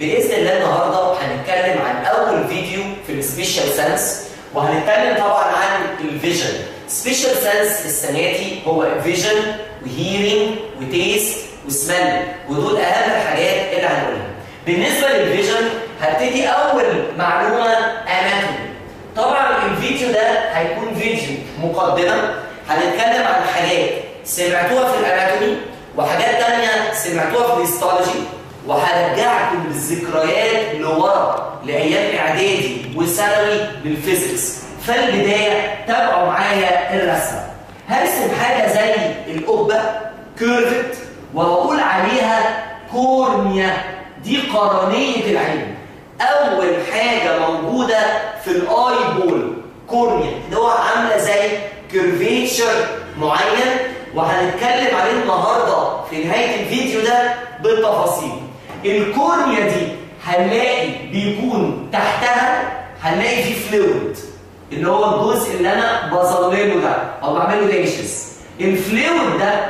باذن الله النهارده هنتكلم عن اول فيديو في السبيشال سنس وهنتكلم طبعا عن الفيجن سبيشال سنس السنه دي هو فيجن وهيرنج وتيست وسمل ودول اهم الحاجات اللي هنقولها بالنسبه للفيجن هبتدي اول معلومه اناتومي طبعا الفيديو ده هيكون فيديو مقدمه هنتكلم عن حاجات سمعتوها في الاناتومي وحاجات تانية سمعتوها في الهيستولوجي وهرجعكم بالذكريات لورا لايام اعدادي وثانوي للفيزيكس فالبدايه تابعوا معايا الرسمه هرسم حاجه زي القبه كيرفت وهقول عليها كورنيا دي قرنيه العين اول حاجه موجوده في الاي بول كورنيا اللي هو عامله زي كيرفيتشر معين وهنتكلم عليه النهارده في نهايه الفيديو ده بالتفاصيل الكورنيا دي هنلاقي بيكون تحتها هنلاقي فيه فلويد اللي هو الجزء اللي انا بظلله ده او بعمله دايشز الفلويد ده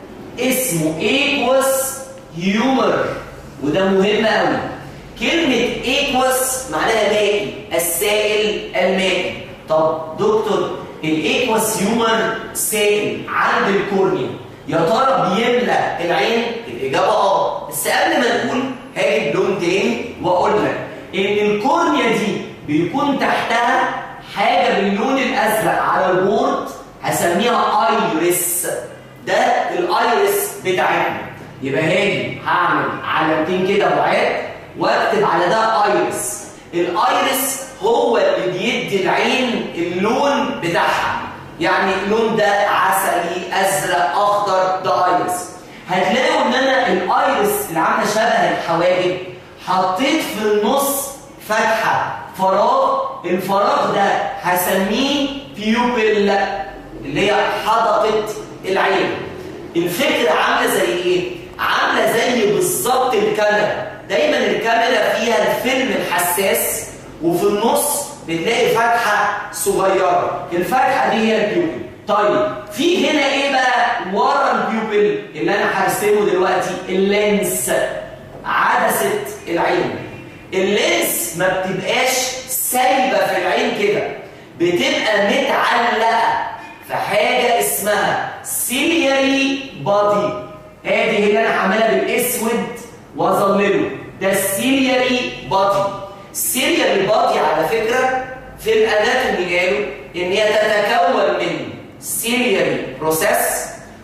اسمه ايكوس هيومر وده مهم قوي كلمة ايكوس معناها مائي السائل المائي طب دكتور الايكوس هيومر سائل عند الكورنيا يا ترى بيملى العين الاجابه اه بس قبل ما نقول هاجي بلون تاني واقول لك ان الكورنيا دي بيكون تحتها حاجه باللون الازرق على البورد هسميها ايرس ده الايرس بتاعتنا يبقى هاجي هعمل علامتين كده بعاد واكتب على ده ايرس الايرس هو اللي بيدي العين اللون بتاعها يعني اللون ده عسلي ازرق اخضر ده ايرس هتلاقوا ان انا الايرس اللي عامله شبه الحواجب حطيت في النص فتحه فراغ الفراغ ده هسميه بيوبل اللي هي حدقه العين الفكره عامله زي ايه عامله زي بالظبط الكاميرا دايما الكاميرا فيها الفيلم الحساس وفي النص بتلاقي فتحه صغيره الفتحه دي هي البيوبل طيب في هنا ايه بقى ورا البيوبل اللي انا هرسمه دلوقتي اللينس عدسه العين اللينس ما بتبقاش سايبه في العين كده بتبقى متعلقه في حاجه اسمها سيلياري بادي ادي اللي انا هعملها بالاسود واظلله ده السيلياري بادي السيلياري بادي على فكره في الاناتومي قالوا ان هي تتكون من سيلياري بروسيس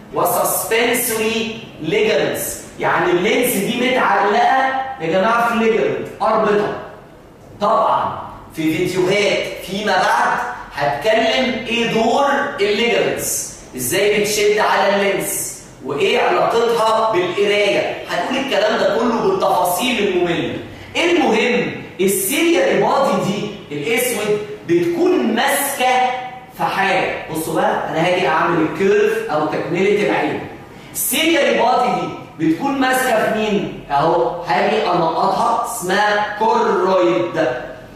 وسسبنسوري ليجمنتس يعني اللينس دي متعلقه يا جماعه في ليجمنت اربطه طبعا في فيديوهات فيما بعد هتكلم ايه دور الليجمنتس ازاي بتشد على اللينس وايه علاقتها بالقرايه هنقول الكلام ده كله بالتفاصيل الممله المهم السيريال بادي دي الاسود بتكون ماسكه في حاجه بصوا بقى انا هاجي اعمل الكيرف او تكمله العين السيريال بادي دي بتكون ماسكه في مين اهو هاجي انقطها اسمها كورويد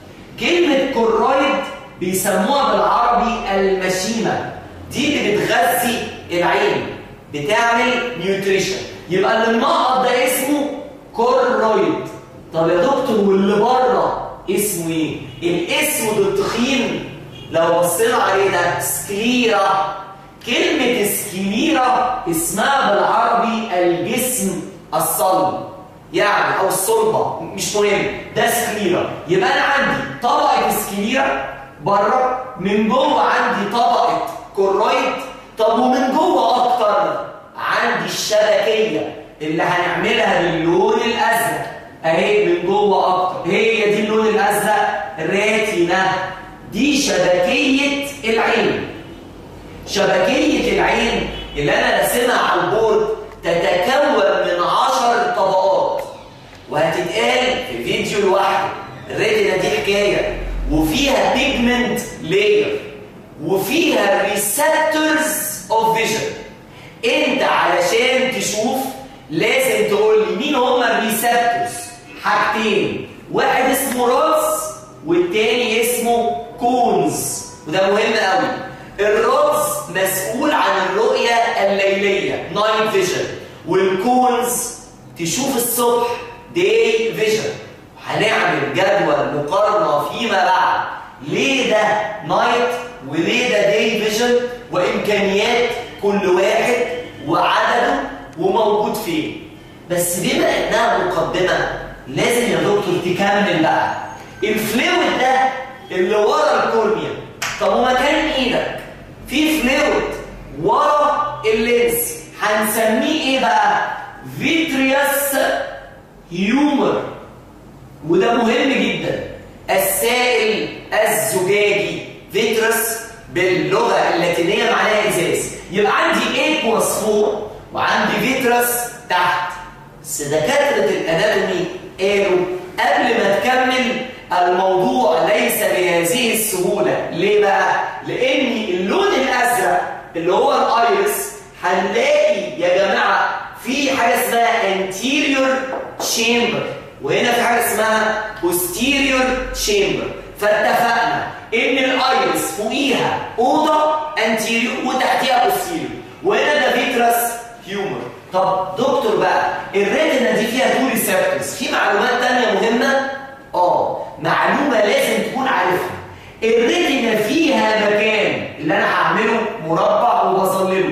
كلمه كورويد بيسموها بالعربي المشيمه دي اللي بتغذي العين بتعمل نيوتريشن يبقى اللي المنقط ده اسمه كورويد طب يا دكتور واللي بره اسمه ايه الاسود التخين لو بصينا عليه ده سكليرا كلمة سكليرا اسمها بالعربي الجسم الصلب يعني او الصلبة مش مهم ده سكليرا يبقى انا عندي طبقة سكليرا بره من جوه عندي طبقة كورويد طب ومن جوه اكتر عندي الشبكية اللي هنعملها باللون الازرق اهي من جوه اكتر هي دي اللون الازرق راتينا دي شبكيه العين شبكيه العين اللي انا راسمها على البورد تتكون من 10 طبقات وهتتقال في فيديو لوحده الريتنا دي حكايه وفيها بيجمنت لاير وفيها ريسبتورز اوف فيجن انت علشان تشوف لازم تقول لي مين هم الريسبتورز حاجتين واحد اسمه راس والتاني اسمه كونز وده مهم قوي الراس مسؤول عن الرؤية الليلية نايت فيجن والكونز تشوف الصبح داي فيجن بس بما انها مقدمه لازم يا دكتور تكمل بقى الفلويد ده اللي ورا الكورنيا طب ومكان ايدك في فلويد ورا اللينس هنسميه ايه بقى فيترياس هيومر وده مهم جدا السائل الزجاجي فيترس باللغه اللاتينيه معناها ازاز يبقى عندي ايكوس فوق وعندي فيترس تحت بس دكاتره الاناتومي قالوا قبل ما تكمل الموضوع ليس بهذه السهوله ليه بقى لان اللون الازرق اللي هو الايرس هنلاقي يا جماعه في حاجه اسمها anterior chamber وهنا في حاجه اسمها posterior chamber فاتفقنا ان الايرس فوقيها اوضه anterior وتحتيها posterior وهنا ده فيترس هيومر طب دكتور بقى الريتنا دي فيها تو ريسبتورز في معلومات ثانيه مهمه اه معلومه لازم تكون عارفها الريتنا فيها مكان اللي انا هعمله مربع وبظلله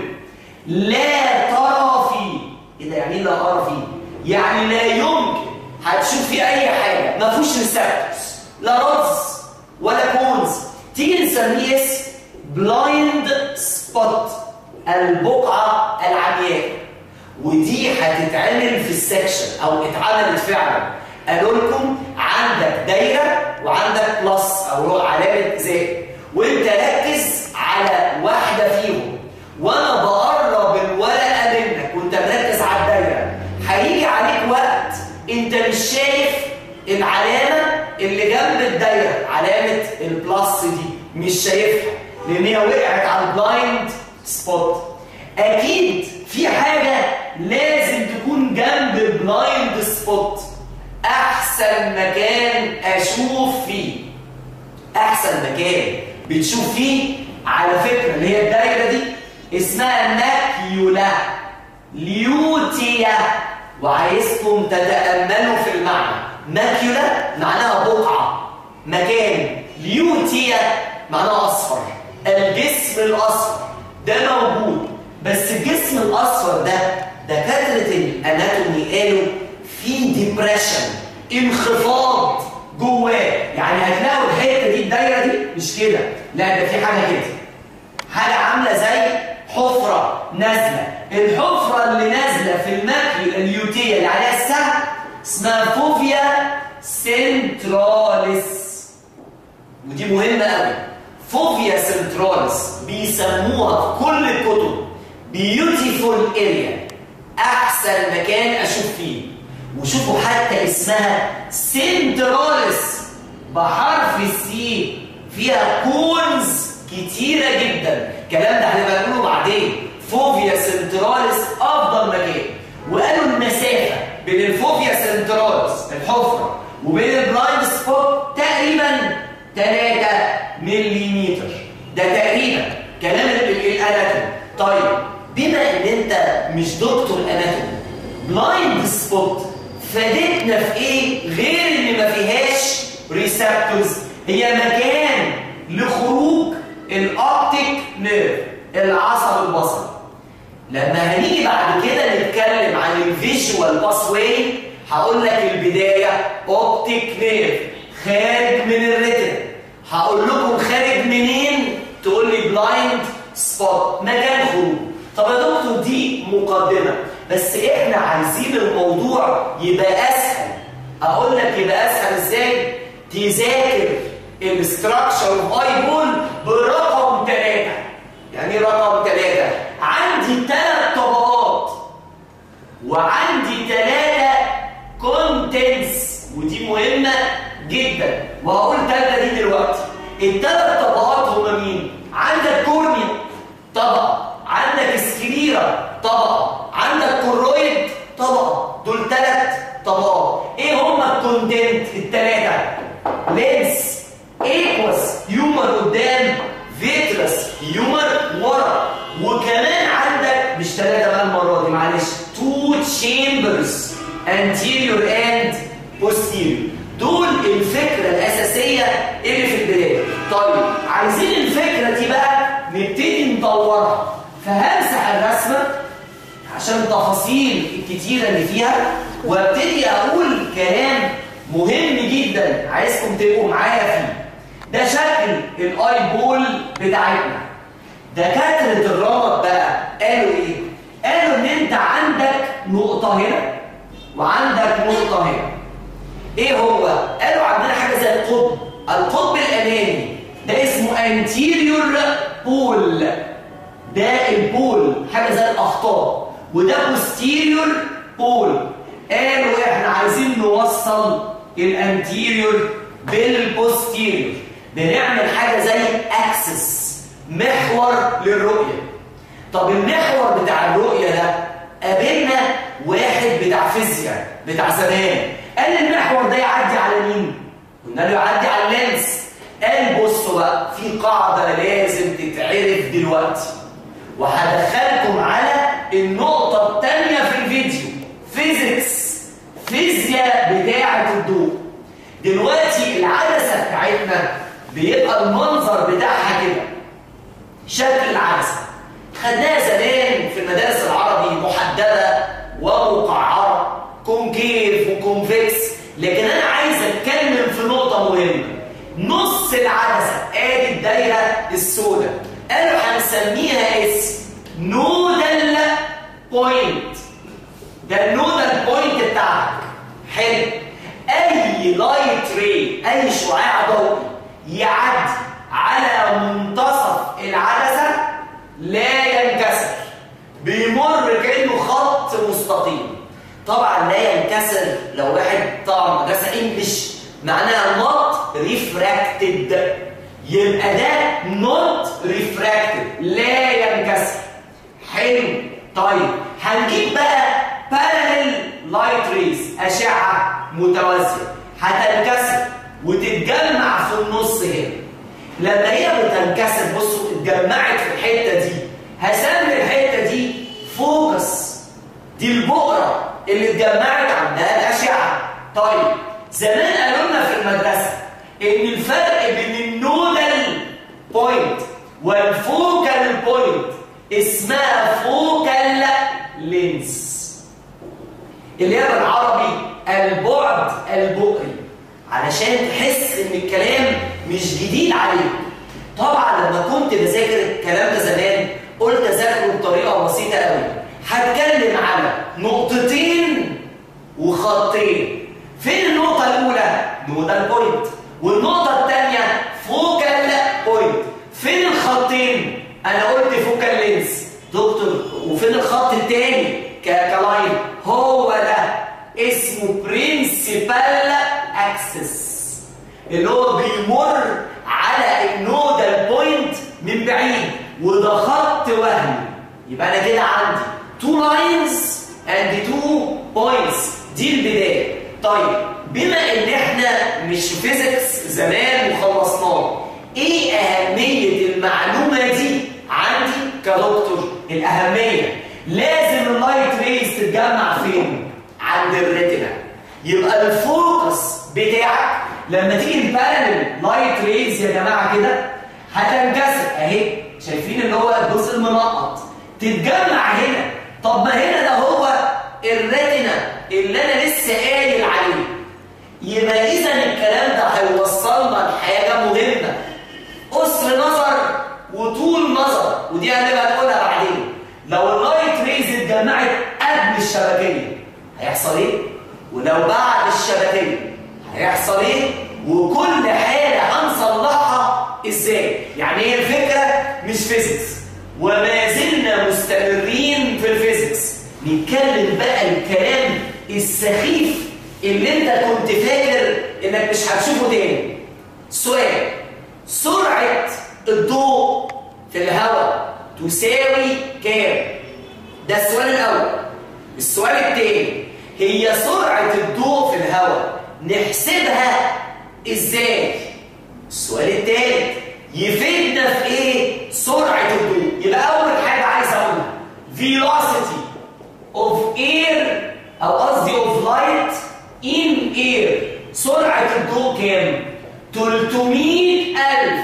لا ترى فيه ايه ده يعني ايه لا ارى فيه يعني لا يمكن هتشوف فيه اي حاجه ما فيهوش ريسبتورز لا رز ولا كونز تيجي نسميه اسم بلايند سبوت البقعه العمياء ودي هتتعمل في السكشن او اتعملت فعلا قالوا لكم عندك دايره وعندك بلس او علامه زائد وانت ركز على واحده فيهم وانا بقرب الورقه منك وانت مركز على الدايره هيجي عليك وقت انت مش شايف العلامه اللي جنب الدايره علامه البلس دي مش شايفها لان هي وقعت على البلايند سبوت اكيد في حاجه لازم تكون جنب البلايند سبوت احسن مكان اشوف فيه احسن مكان بتشوف فيه على فكره اللي هي الدايره دي اسمها ماكيولا ليوتيا وعايزكم تتاملوا في المعنى ماكيولا معناها بقعه مكان ليوتيا معناها اصفر الجسم الاصفر ده موجود بس الجسم الاصفر ده دكاتره الاناتومي قالوا في ديبريشن انخفاض جواه يعني هتلاقوا الحته دي الدايره دي مش كده لا ده في حاجه كده حاجه عامله زي حفره نازله الحفره اللي نازله في الماكيولا اليوتيه اللي عليها السهم اسمها فوفيا سنتراليس ودي مهمه قوي فوفيا سنتراليس بيسموها في كل الكتب بيوتيفول اريا احسن مكان اشوف فيه وشوفوا حتى اسمها سنتراليس بحرف السي فيها كونز كتيرة جدا الكلام ده هنبقى نقوله بعدين فوفيا سنتراليس افضل مكان وقالوا المسافة بين الفوفيا سنتراليس الحفرة وبين البلايند سبوت تقريبا 3 ملم ده تقريبا كلام الاناتومي طيب بما ان انت مش دكتور اناتومي بلايند سبوت فادتنا في ايه غير ان ما فيهاش ريسبتورز هي مكان لخروج الاوبتيك نيرف العصب البصري لما هنيجي بعد كده نتكلم عن الفيجوال باس واي هقول لك البدايه اوبتيك نيرف خارج من الريتنا هقول لكم خارج منين تقول لي بلايند سبوت مكان خروج طب يا دكتور دي مقدمه بس احنا عايزين الموضوع يبقى اسهل اقول لك يبقى اسهل ازاي تذاكر الاستراكشر اوف اي بول برقم ثلاثة يعني ايه رقم ثلاثة عندي ثلاث طبقات وعندي ثلاثة كونتنتس ودي مهمة جدا وهقول ثلاثة دي دلوقتي الثلاث طبقات هما مين عندك كورنيا طبقة عندك سكليرا طبقة عندك كورويد طبقة دول ثلاث طبقات ايه هما الكونتنت الثلاثة لينس ايكوس هيومر قدام فيترس هيومر ورا وكمان عندك مش ثلاثة بقى المرة دي معلش تو تشامبرز anterior and posterior دول الفكرة الأساسية اللي في البداية طيب عايزين الفكرة دي بقى نبتدي نطورها فهمسح الرسمة عشان التفاصيل الكتيرة اللي فيها وابتدي أقول كلام مهم جدا عايزكم تبقوا معايا فيه ده شكل الاي بول بتاعتنا دكاترة الرمد بقى قالوا ايه؟ قالوا ان انت عندك نقطة هنا وعندك نقطة هنا ايه هو؟ قالوا عندنا حاجة زي القطب القطب الامامي ده اسمه anterior pole ده البول حاجة زي الاخطاب وده posterior pole قالوا احنا عايزين نوصل الانتيريور بالبوستيريور بنعمل حاجة زي اكسس محور للرؤية طب المحور بتاع الرؤية ده قابلنا واحد بتاع فيزياء بتاع زمان قال المحور ده يعدي على مين؟ قلنا له يعدي على اللينس قال بصوا بقى في قاعدة لازم تتعرف دلوقتي وهدخلكم على النقطة الثانية في الفيديو فيزيكس فيزياء بتاعة الضوء دلوقتي العدسة بتاعتنا بيبقى المنظر بتاعها كده شكل العدسة خدناها زمان في المدارس العربي محددة ومقعرة كونكيف وكونفكس لكن أنا عايز أتكلم في نقطة مهمة نص العدسة آدي الدايرة السوداء قالوا هنسميها اسم نودل بوينت ده النودل بوينت بتاعك حلو اي لايت ري اي شعاع ضوئي يعدي على منتصف العدسه لا ينكسر بيمر كانه خط مستقيم طبعا لا ينكسر لو واحد طبعا مدرسه انجلش معناها not refracted يبقى ده not refracted لا ينكسر حلو طيب هنجيب بقى parallel light rays أشعة متوازية هتنكسر وتتجمع في النص هنا لما هي بتنكسر بصوا اتجمعت في الحتة دي هسمي الحتة دي فوكس دي البقرة اللي اتجمعت عندها الأشعة طيب زمان قالوا لنا في المدرسة إن الفرق بين النودل بوينت والفوكال بوينت اسمها فوكال لينس اللي هي بالعربي البعد البؤري علشان تحس ان الكلام مش جديد عليك طبعا لما كنت بذاكر الكلام ده زمان قلت اذاكره بطريقه بسيطه قوي هتكلم على نقطتين وخطين فين النقطه الاولى نودال بوينت والنقطه الثانيه فوكال بوينت فين الخطين انا قلت فوكال لينس دكتور وفين الخط الثاني كلاين هو ده اسمه برنسبال اكسس اللي هو بيمر على النودال بوينت من بعيد وده خط وهمي يبقى انا كده عندي تو لاينز اند تو بوينتس دي البدايه طيب بما ان احنا مش فيزيكس زمان وخلصناه ايه اهميه المعلومه دي عندي كدكتور الاهميه لازم اللايت ريز تتجمع فين عند الريتنا يبقى الفوكس بتاعك لما تيجي البارلل لايت ريز يا جماعه كده هتنكسر اهي شايفين اللي هو الجزء المنقط تتجمع هنا طب ما هنا ده هو الريتنا اللي انا لسه قايل عليه يبقى اذا الكلام ده هيوصلنا لحاجه مهمه قصر نظر وطول نظر ودي هنبقى نقولها بعدين لو اللايت ريز اتجمعت قبل الشبكيه هيحصل ايه ولو بعد الشبكيه هيحصل ايه وكل حاله هنصلحها ازاي يعني هي الفكره مش فيزيكس وما زلنا مستمرين في الفيزيكس نتكلم بقى الكلام السخيف اللي انت كنت فاكر انك مش هتشوفه تاني سؤال سرعه الضوء في الهواء تساوي كام ده السؤال الاول السؤال الثاني هي سرعه الضوء في الهواء نحسبها ازاي السؤال الثالث يفيدنا في ايه سرعه الضوء يبقى اول حاجه عايز اقولها velocity of air او قصدي of light in air سرعه الضوء كام 300000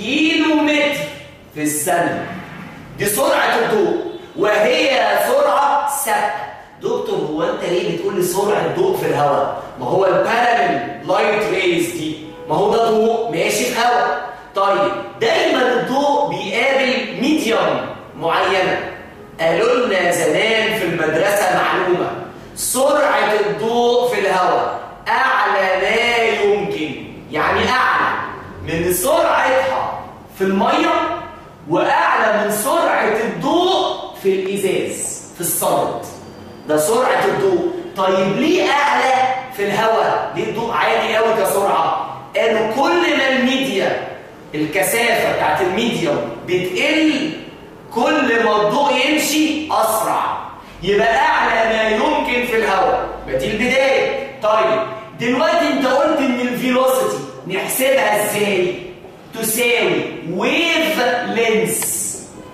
كيلو متر في الثانيه دي سرعه الضوء وهي سرعه ثابته دكتور هو انت ليه بتقول لي سرعه ضوء في الهواء ما هو البارالل لايت ريز دي ما هو ده ضوء ماشي في هواء طيب دايما الضوء بيقابل ميديوم معينه قالوا لنا زمان في المدرسه معلومه سرعه الضوء في الهواء اعلى ما يمكن يعني اعلى من سرعتها في الميه واعلى من سرعه الضوء في الازاز في الصمت ده سرعه الضوء طيب ليه اعلى في الهواء ليه الضوء عالي قوي كسرعه قالوا كل ما الميديا الكثافه بتاعت الميديوم بتقل كل ما الضوء يمشي اسرع يبقى اعلى ما يمكن في الهواء يبقى دي البدايه طيب دلوقتي انت قلت ان الفيلوسيتي نحسبها ازاي تساوي ويف لينس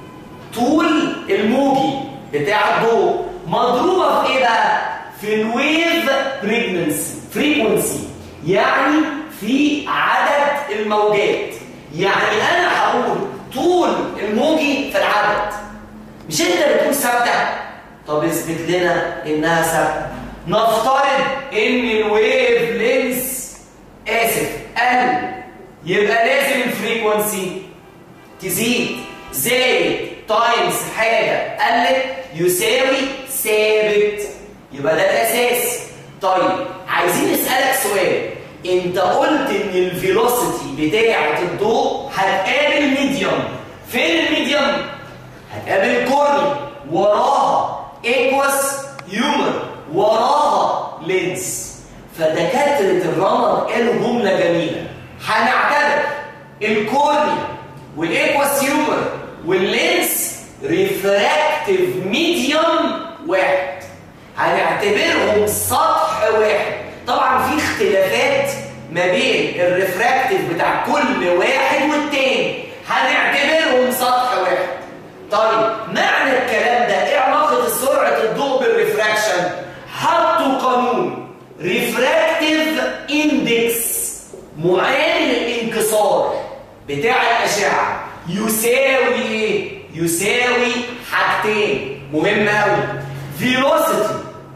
طول الموجي بتاع الضوء مضروبه في ايه بقى في الويف بريجننسي فريكونسي يعني في عدد الموجات يعني انا هقول طول الموجي في العدد مش انت بتقول ثابته طب اثبت لنا انها ثابته نفترض ان الويف لينس اسف قل يبقى لازم الفريكونسي تزيد زائد تايمز حاجه قلت يساوي ثابت يبقى ده الاساس طيب عايزين نسالك سؤال انت قلت ان الفيلوسيتي بتاعه الضوء هتقابل ميديوم فين الميديوم هتقابل كورني وراها ايكوس هيومر وراها لينس فدكاتره الرمد قالوا جمله جميله هنعتبر الكورنيا والايكوس هيومر واللينس ريفراكتيف ميديوم واحد هنعتبرهم سطح واحد طبعا في اختلافات ما بين الريفراكتيف بتاع كل واحد والتاني هنعتبرهم سطح واحد طيب معنى الكلام ده ايه علاقه سرعه الضوء بالريفراكشن حطوا قانون ريفراكتيف اندكس معامل الانكسار بتاع الاشعه يساوي ايه يساوي حاجتين مهمه قوي velocity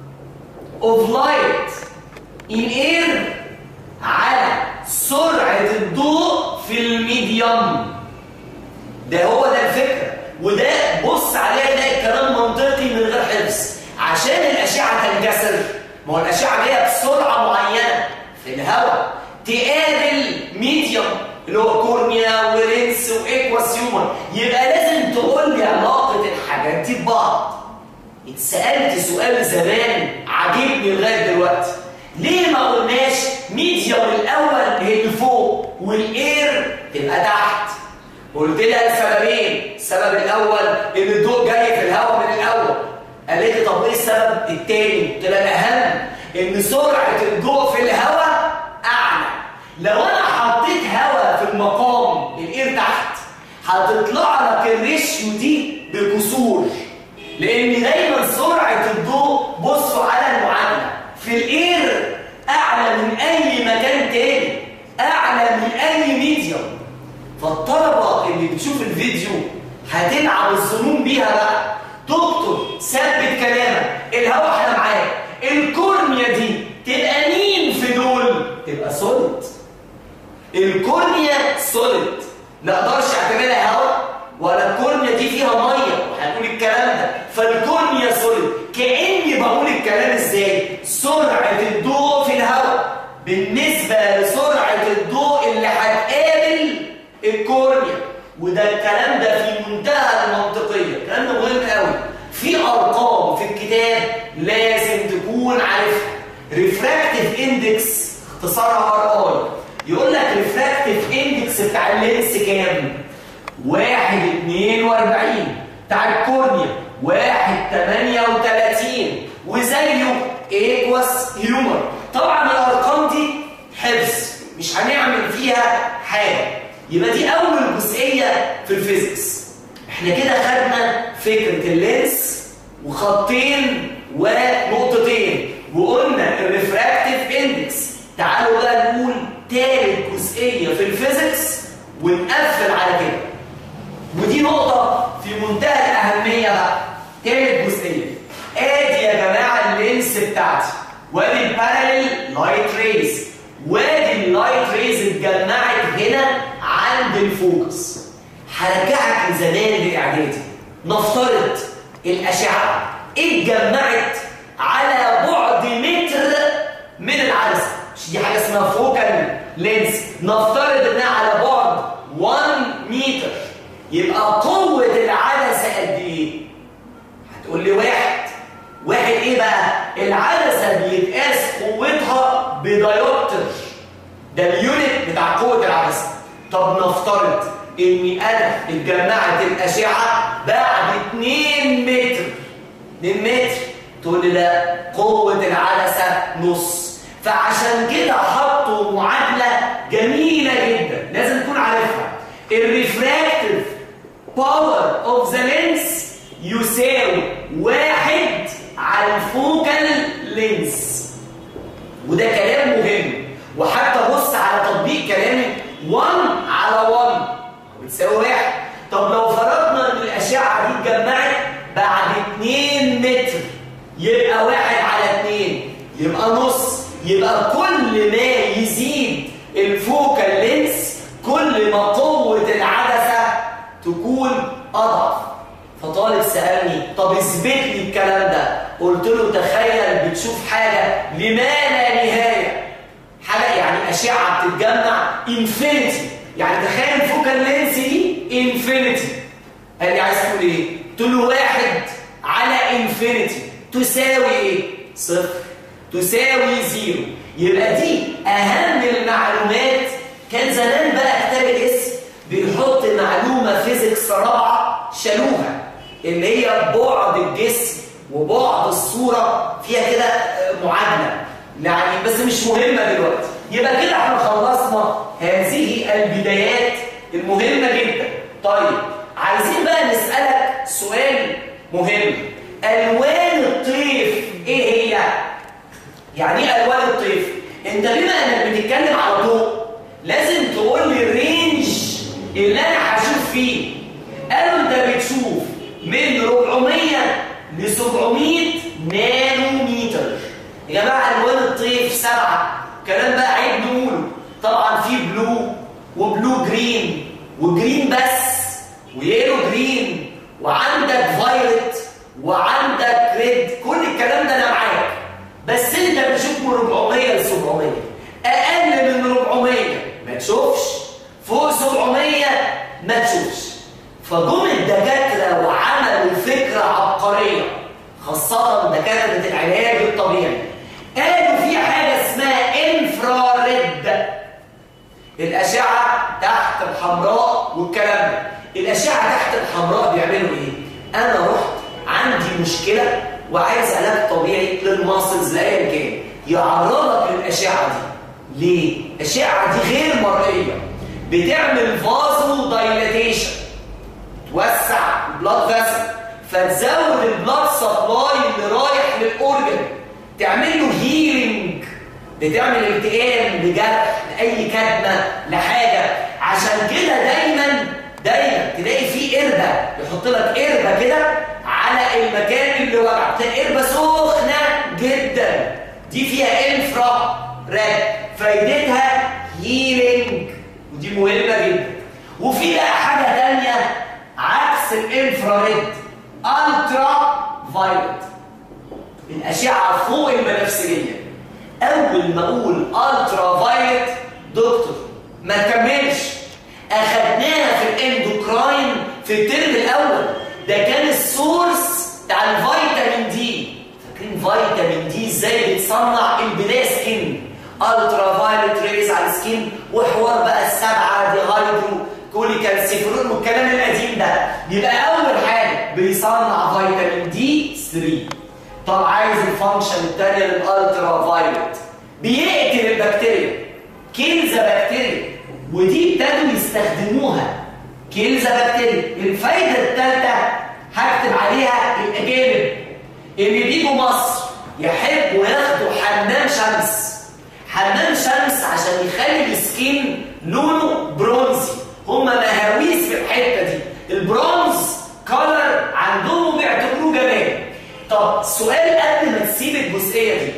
of light in air على سرعه الضوء في الميديوم ده هو ده الفكره وده بص عليها ده الكلام منطقي من غير حفظ عشان الاشعه تنكسر ما هو الاشعه جايه بسرعه معينه في الهواء تقابل ميديوم اللي هو كورنيا ولينس وايكواس هيومر يبقى لازم تقول لي علاقه الحاجات دي ببعض اتسالت سؤال زمان عجبني لغايه دلوقتي ليه ما قلناش ميديوم الاول هي اللي فوق والاير تبقى تحت قلت لها السببين السبب الاول ان الضوء جاي في الهواء من الاول قالت لي طب ايه السبب الثاني قلت لها الاهم ان سرعه الضوء في الهواء اعلى لو انا حطيت هواء في المقام الاير تحت هتطلع لك الريشيو دي بكسور لان دايما سرعه الضوء بصوا على المعادله في الاير اعلى من اي مكان تاني اعلى من اي ميديوم فالطلبه اللي بتشوف الفيديو هتلعب الظنون بيها بقى دكتور ثبت كلامك الهواء احنا معاك الكورنيا دي تبقى مين في دول تبقى سوليد الكورنيا سوليد لا اقدرش اعتبرها هواء ولا الكورنيا دي فيها ميه وهنقول الكلام ده فالكورنيا سوليد كاني بقول الكلام ازاي سرعه الضوء في الهواء بالنسبه لسرعه الضوء اللي هتقابل الكورنيا وده الكلام ده في منتهى المنطقيه الكلام ده مهم قوي في ارقام في الكتاب لازم تكون عارفها ريفراكتيف اندكس اختصارها ار اي يقول لك ريفراكتيف اندكس بتاع اللينس كام؟ 1 42 بتاع الكورنيا 1 38 وزيه ايكواس هيومر طبعا الارقام دي حفظ مش هنعمل فيها حاجه يبقى دي اول جزئيه في الفيزيكس احنا كده خدنا فكره اللينس وخطين ونقطتين وقلنا الريفراكتيف اندكس تعالوا بقى نقول تالت جزئيه في الفيزيكس ونقفل على كده ودي نقطه في منتهى الاهميه بقى تالت جزئيه ادي بتاعتي وادي الباراليل لايت ريز وادي اللايت ريز اتجمعت هنا عند الفوكس هرجعك لزمان الاعدادي نفترض الاشعه اتجمعت على بعد متر من العدسه مش دي حاجه اسمها فوكال لينس نفترض انها على بعد 1 متر يبقى قوه العدسه قد ايه هتقول لي واحد واحد ايه بقى العدسه بيتقاس قوتها بدايوبتر ده اليونت بتاع قوه العدسه طب نفترض اني انا اتجمعت الاشعه بعد 2 متر 2 متر تقول لي لا قوه العدسه نص فعشان كده حطوا معادله جميله جدا لازم تكون عارفها الريفراكتيف باور اوف ذا لينس يساوي واحد على الفوكال لينس وده كلام مهم وحتى بص على تطبيق كلامي 1 على 1 بتساوي واحد طب لو فرضنا ان الاشعه دي اتجمعت بعد 2 متر يبقى واحد على 2 يبقى نص يبقى كل ما يزيد الفوكال لينس كل ما قوه العدسه تكون اضعف فطالب سالني طب اثبت لي الكلام ده قلت له تخيل بتشوف حاجه لما لا نهايه حاجه يعني اشعه بتتجمع انفينيتي يعني تخيل الفوكال لينس دي انفينيتي قال لي عايز تقول ايه قلت له واحد على انفينيتي تساوي ايه صفر تساوي زيرو يبقى دي اهم المعلومات كان زمان بقى كتاب الاسم بيحط معلومه فيزيكس رابعه شالوها اللي هي بعد الجسم وبعد الصوره فيها كده معادله يعني بس مش مهمه دلوقتي يبقى كده احنا خلصنا هذه البدايات المهمه جدا طيب عايزين بقى نسالك سؤال مهم الوان الطيف ايه هي يعني ايه الوان الطيف انت بما انك بتتكلم على ضوء لازم تقول لي الرينج اللي انا هشوف فيه قالوا انت بتشوف من 400 ل 700 نانومتر يا جماعه الوان الطيف سبعه كلام بقى عيب نقوله طبعا في بلو وبلو جرين وجرين بس ويلو جرين وعندك فايلت وعندك ريد كل الكلام ده انا معاك بس انت بتشوف من 400 ل 700 اقل من 400 ما تشوفش فوق 700 ما تشوفش فجم الدكاتره وعملوا فكره عبقريه خاصه دكاتره العلاج الطبيعي قالوا في حاجه اسمها انفراريد الاشعه تحت الحمراء والكلام ده الاشعه تحت الحمراء بيعملوا ايه انا رحت عندي مشكله وعايز علاج طبيعي للماسلز لايا كان يعرضك للاشعه دي ليه الاشعه دي غير مرئيه بتعمل فازو دايلاتيشن توسع البلاد فيسل فتزود البلاد سبلاي اللي رايح للاورجن تعمل له هيلينج بتعمل التئام لجرح لاي كدمه لحاجه عشان كده دايما دايما تلاقي فيه قربه يحط لك قربه كده على المكان اللي وجع تلاقي قربه سخنه جدا دي فيها انفرا راد فايدتها هيلينج ودي مهمه جدا وفي بقى حاجه ثانيه عكس الانفراريد الترا فايلت الاشعه فوق البنفسجيه اول ما اقول الترا فايلت دكتور ما تكملش اخدناها في الاندوكراين في الترم الاول ده كان السورس بتاع الفيتامين دي فاكرين فيتامين دي ازاي بيتصنع البدايه سكين الترا فايلت ريز على السكين وحوار بقى السبعه دي هايدرو كوليكالسيفرون والكلام القديم ده بيبقى اول حاجه بيصنع فيتامين دي 3 طب عايز الفانكشن الثانيه للالترا فايلت بيقتل البكتيريا كيلز بكتيريا ودي ابتدوا يستخدموها كيلز بكتيريا الفايده الثالثه هكتب عليها الاجانب اللي بيجوا مصر يحبوا ياخدوا حمام شمس حمام شمس عشان يخلي السكين لونه برونزي هم مهاويس في الحته دي البرونز كولر عندهم بيعتبروه جمال طب سؤال قبل ما تسيب الجزئيه دي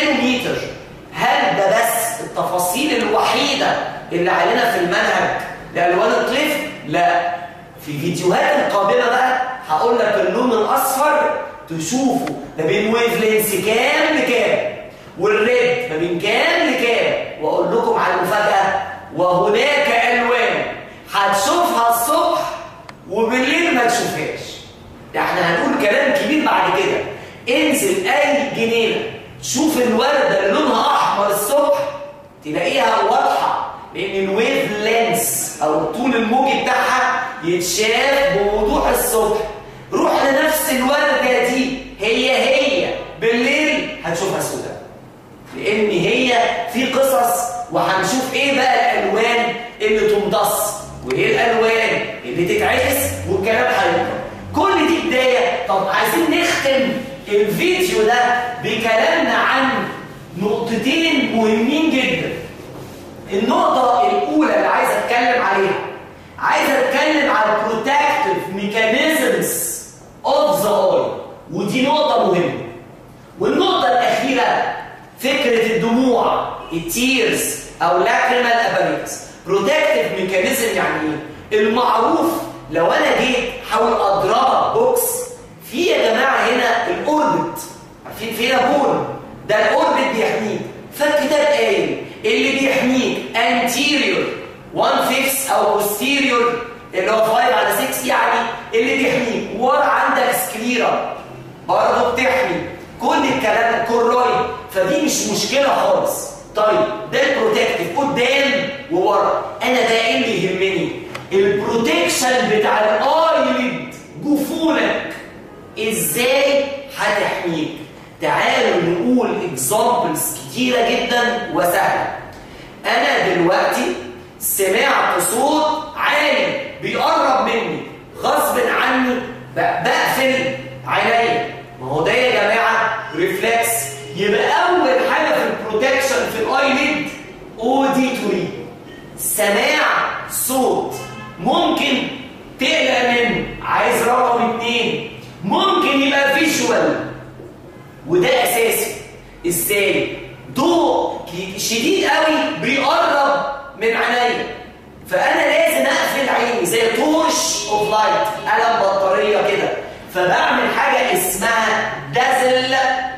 نانوميتر هل ده بس التفاصيل الوحيدة اللي علينا في المنهج لألوان الطفل؟ لا في فيديوهات القادمة بقى هقول لك اللون الأصفر تشوفه ما بين ويف لينس كام لكام والريد ما بين كام لكام وأقول لكم على المفاجأة وهناك ألوان هتشوفها الصبح وبالليل ما تشوفهاش ده احنا هنقول كلام كبير بعد كده انزل اي جنينه شوف الورده اللي لونها احمر الصبح تلاقيها واضحه لان الويف لينس او الطول الموجي بتاعها يتشاف بوضوح الصبح روح لنفس الورده دي هي هي بالليل هتشوفها سوداء لان هي في قصص وهنشوف ايه بقى الالوان اللي تمتص وايه الالوان اللي تتعكس والكلام هيبقى كل دي بدايه طب عايزين نختم الفيديو ده بكلامنا عن نقطتين مهمين جدا النقطه الاولى اللي عايز اتكلم عليها عايز اتكلم على البروتكتيف ميكانيزمز اوف ذا اي ودي نقطه مهمه والنقطه الاخيره فكره الدموع التيرز او لاكريمال اباريتس بروتكتيف ميكانيزم يعني ايه المعروف لو انا جيت حاول اضربها بوكس في يا جماعه هنا الاوربت عارفين فين بول ده الاوربت بيحميك فالكتاب قايل اللي بيحميك anterior 1 5 او posterior اللي هو 5 على 6 يعني اللي بيحميك ورا عندك سكليرا برضه بتحمي كل الكلام كوروي فدي مش مشكله خالص طيب ده البروتكتيف قدام وورا انا ده ايه اللي يهمني البروتكشن بتاع الايليد جفونك ازاي هتحميك تعالوا نقول اكزامبلز كتيره جدا وسهله انا دلوقتي سمعت صوت عالي بيقرب مني غصب عني بقفل عينيا ما هو ده يا جماعه ريفلكس يبقى اول حاجه في البروتكشن في الايليد اوديتوري سماع صوت ممكن تقلق منه عايز رقم اتنين ممكن يبقى فيجوال وده اساسي ازاي ضوء شديد قوي بيقرب من عينيا فانا لازم اقفل عيني زي تورش اوف لايت قلم بطاريه كده فبعمل حاجه اسمها دازل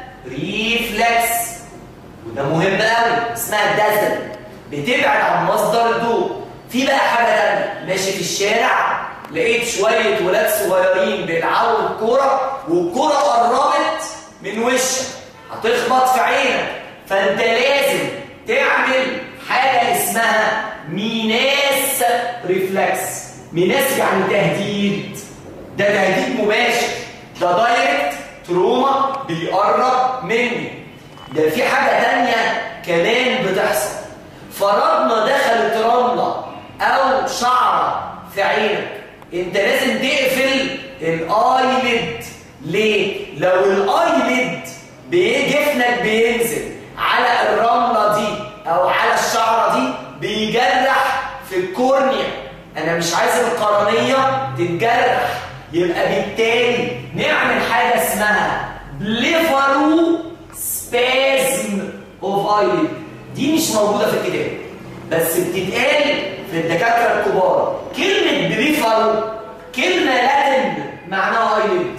ريفلكس وده مهم قوي اسمها دازل بتبعد عن مصدر الضوء في بقى حاجه ثانيه ماشي في الشارع لقيت شويه ولاد صغيرين بيلعبوا الكوره والكوره قربت من وشك هتخبط في عينك فانت لازم تعمل حاجه اسمها ميناس ريفلكس ميناس يعني تهديد ده تهديد مباشر ده دايركت تروما بيقرب مني ده في حاجه تانية كمان بتحصل فرضنا دخلت رمله او شعره في عينك انت لازم تقفل الايلid ليه لو الايلid جفنك بينزل على الرمله دي او على الشعره دي بيجرح في الكورنيا انا مش عايز القرنيه تتجرح يبقى بالتالي نعمل حاجه اسمها بليفرو سبازم اوف ايلid دي مش موجوده في الكتاب بس بتتقال في الدكاتره الكبار كلمه بريفرو كلمه لاتن معناها ايلid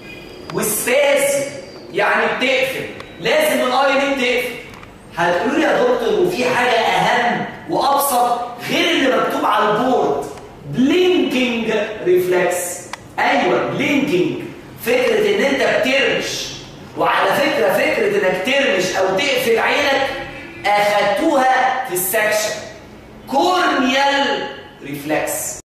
والسباز يعني بتقفل لازم الايلid تقفل هتقولوا لي يا دكتور وفي حاجه اهم وابسط غير اللي مكتوب على البورد بلينكينج ريفلكس ايوه بلينكينج فكره ان انت بترمش وعلى فكره فكره انك ترمش او تقفل عينك اخدتوها في السكشن كورنيال ريفلكس